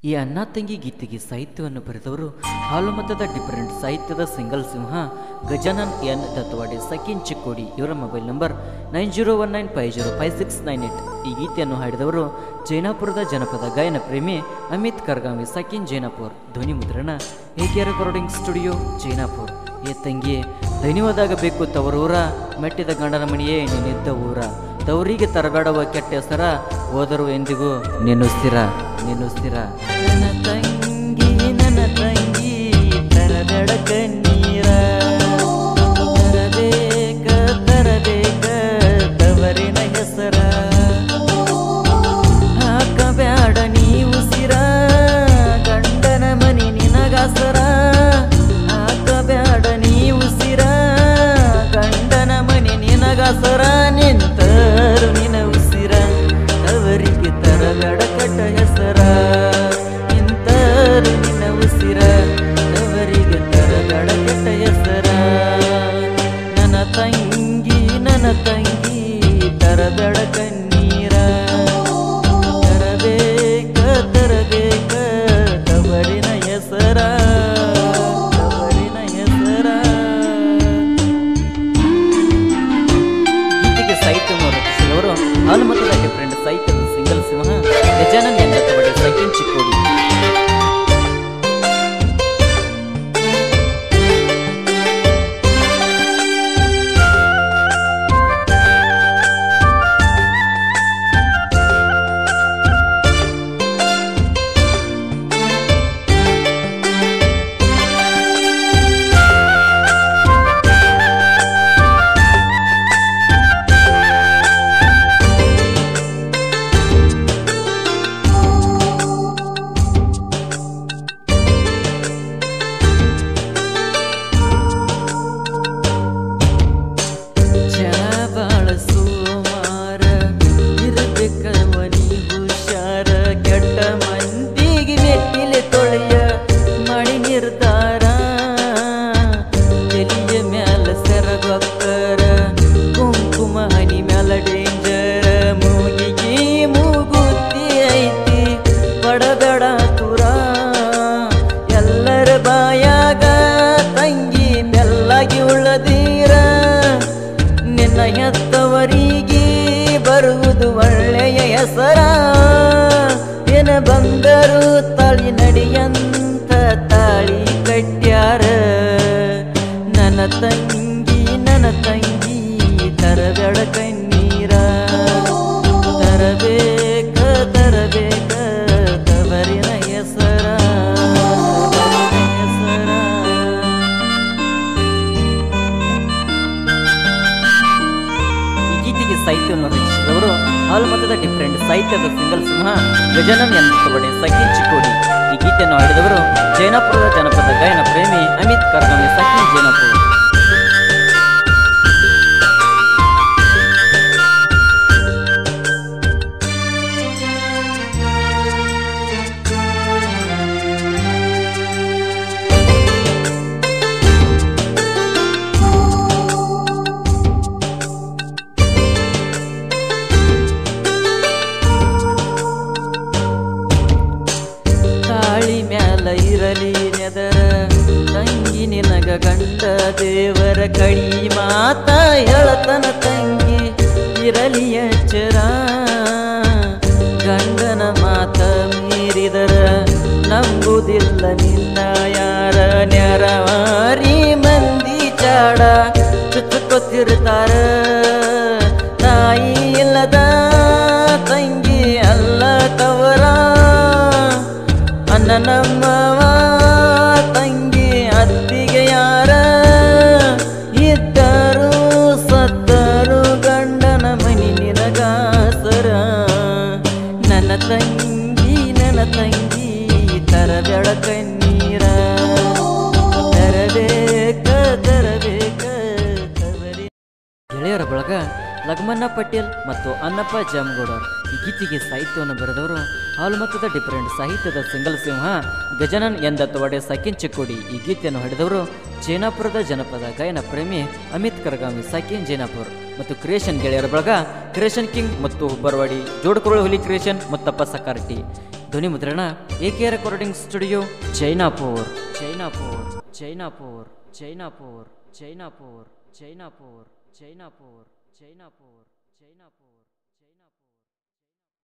ಈ ಅಣ್ಣ ತಂಗಿ ಗೀತೆಗೆ ಸಾಹಿತ್ಯವನ್ನು ಬರೆದವರು ಹಾಲುಮತದ ಡಿಫರೆಂಟ್ ಸಾಹಿತ್ಯದ ಸಿಂಗಲ್ ಸಿಂಹ ಗಜಾನನ್ ಎನ್ ದತ್ತವಾಡೆ ಸಕಿನ್ ಚಿಕ್ಕೋಡಿ ಇವರ mobile number nine zero one nine five zero five six nine eight ಈ ಗೀತೆಯನ್ನು ಹಾಡಿದವರು ಜೈನಾಪುರದ ಜನಪದ ಗಾಯನ ಪ್ರೇಮಿ ಅಮಿತ್ ಕರ್ಗಾವಿ ಸಕಿನ್ ಜೈನಾಪುರ್ ಧ್ವನಿ ಮುದ್ರಣ ಏಕೆ ರೆಕಾರ್ಡಿಂಗ್ ಸ್ಟುಡಿಯೋ ಜೈನಾಪುರ್ ಏ ತಂಗಿ ಧನ್ಯವಾದಾಗ ಬೇಕು ತವರೂರ ಮೆಟ್ಟಿದ ಗಂಡನ ಮಣಿಯೇ ನೀನಿದ್ದ ಊರ ತವರಿಗೆ ತರಬೇಡವ ಕೆಟ್ಟ ಹೆಸರ ಹೋದರು ಎಂದಿಗೂ ನೆನ್ನುಸ್ತಿರ ನೆನ್ನುಸ್ತಿರ ನನ್ನ ತಂಗಿ ನನ್ನ ತಂಗಿ ತರಬೇಡ ಕಣ್ಣೀರ ತರಬೇಕ ತರಬೇಕ ತವರಿನ ಹೆಸರ ಹಾಕಬ್ಯಾಡ ನೀ ಉಸಿರ ಗಂಡನ ಮನಿ ನಿನಗಾಸರ ಹಾಕಬ್ಯಾಡ ನೀ ಉಸಿರ ಗಂಡನ ಮನಿ ನಿನಗಾಸರ ನಿಂತರು ನಿನ ಉಸಿರ ಅವರಿಗೆ ತರಬೇಡ ಕಟ್ಟ ಹೆಸರ ನಿಂತರು ನಿನ ಉಸಿರ ಅವರಿಗೆ ತರಬೇಡ ಕಟ್ಟ ಹೆಸರ ನನ್ನ ತಂಗಿ ನನ್ನ ತಂಗಿ ತರಬೇಡ ಕಣ್ಣೀರ ತರಬೇಕ ತರಬೇಕ ತವರಿನ ಹೆಸರ ತವರಿನ ಹೆಸರ ಗೀತೆಗೆ ಸಾಹಿತ್ಯವನ್ನು ರಚಿಸಿದವರು ಹಾಲುಮತದ ಡಿಫರೆಂಟ್ ಸಾಹಿತ್ಯದ ಸಿಂಗಲ್ ಸಿಂಹ ಗಜಾನನ್ ಎಂದ ತವಡೆ ಸೈಕಿನ್ ಚಿಕ್ಕೋಡಿ ಜನ ಬಾಳ ಸುಮಾರ ಇರಬೇಕ ಮನಿ ಹುಷಾರ ಕೆಟ್ಟ ಮಂದಿಗೆ ಮೆಟ್ಟಿಲೆ ತೊಳೆಯ ಮಾಡಿ ನಿರ್ಧಾರ ತಲಿಯ ಮ್ಯಾಲ ಸೆರಗೊಕ್ಕರ ಕುಂಕುಮ ಹನಿ ಮ್ಯಾಲ ಡೇಂಜರ ಮೂಗಿಗೆ ಮೂಗುತ್ತಿ ಐತಿ ಪಡಬೇಡ ತುರ ಎಲ್ಲರ ಬಾಯಾಗ ತಂಗಿ ಬೆಲ್ಲಾಗಿ ಉಳ್ಳದೀರ ನಿನ್ನ ಹೆತ್ತವರಿಗೆ ಬರುವುದು ಒಳ್ಳೆಯ ಹೆಸರ ಏನ ಬಂದರು ತಾಳಿ ನಡಿಯಂತ ತಾಳಿ ಕಟ್ಯಾರ ನನ್ನ ತಂಗಿ ನನ್ನ ತಂಗಿ ತರಬೇಡ ಕಣ್ಣೀರ ತರಬೇಕ ತರಬೇಕ ತವರಿನ ಹೆಸರ ತವರಿನ ಹೆಸರ ಈ ಗೀತೆಗೆ ಸಾಹಿತ್ಯವನ್ನು ರಚಿಸಿದವರು ಹಾಲ್ಮತದ ಡಿಫರೆಂಟ್ ಸಾಹಿತ್ಯದ ಸಿಂಗಲ್ ಸಿಂಹ ಗಜನನ್ ಎಂಬಡೆ ಸಖಿನ್ ಚಿಕ್ಕೋಡಿ ಈ ಗೀತೆಯನ್ನು ಹಾಡಿದವರು ಜೈನಾಪುರದ ಜನಪದ ಗಾಯನ ಪ್ರೇಮಿ ಅಮಿತ್ ಕರ್ಗಾಮಿ ಸಖಿನ್ ಜೈನಾಪುರ ತಾಳಿ ಮ್ಯಾಲ ಇರಲಿ ನೆದರ ತಂಗಿ ನಿನಗ ಗಂಡ ದೇವರ ಕಡಿ ಮಾತ ಹೇಳತನ ತಂಗಿ ಇರಲಿ ಎಚ್ಚರ ಗಂಡನ ಮಾತ ಮೀರಿದರ ನಂಬುದಿಲ್ಲ ನಿನ್ನ ಯಾರ ನೆರವಾರಿ ಮಂದಿ ಚಾಡ ಚುಚ್ಚುಕೊತ್ತಿರ್ತಾರ ತಾಯಿ ಇಲ್ಲದ ತಂಗಿ ಅಲ್ಲ ತವರ ಅನ್ನ ನಮ್ಮವ ತಂಗಿ ಅತ್ತಿಗೆ ಯಾರ ಇದ್ದರು ಸತ್ತರು ಗಂಡನ ಮನಿ ನಿನಗಾಸರ ನನ್ನ ತಂಗಿ ನನ್ನ ತಂಗಿ ತರಬೇಡ ಕಣ್ಣೀರ ತರಬೇಕ ತರಬೇಕ ತವರಿ ಗೆಳೆಯರ ಬಳಗ ಲಗ್ಮನ್ನ ಪಟೇಲ್ ಮತ್ತು ಅನ್ನಪ್ಪ ಜಾಮಗೌಡರ್ ಈ ಗೀತೆಗೆ ಸಾಹಿತ್ಯವನ್ನು ಬರೆದವರು ಹಾಲುಮತದ ಡಿಫರೆಂಟ್ ಸಾಹಿತ್ಯದ ಸಿಂಗಲ್ ಸಿಂಹ ಗಜನನ್ ಎಂದ ತವಡೆ ಸಕಿನ್ ಚಿಕ್ಕೋಡಿ ಈ ಗೀತೆಯನ್ನು ಹಾಡಿದವರು ಜೈನಾಪುರದ ಜನಪದ ಗಾಯನ ಪ್ರೇಮಿ ಅಮಿತ್ ಕರ್ಗಾಮಿ ಸಕಿನ್ ಜೈನಾಪುರ್ ಮತ್ತು ಕ್ರಿಯೇಷನ್ ಗೆಳೆಯರ ಬಳಗ ಕ್ರಿಯೇಷನ್ ಕಿಂಗ್ ಮತ್ತು ಹುಬ್ಬರವಾಡಿ ಜೋಡಕುರಳಿ ಹುಲಿ ಕ್ರಿಯೇಷನ್ ಮುತ್ತಪ್ಪ ಸಕಾರ್ಟಿ ಧ್ವನಿ ಮುದ್ರಣ AK recording studio Chainapur Chainapur Chainapur Chainapur Chainapur Chainapur Chainapur Chainapur Chainapur ಚೈನಾಪುರ್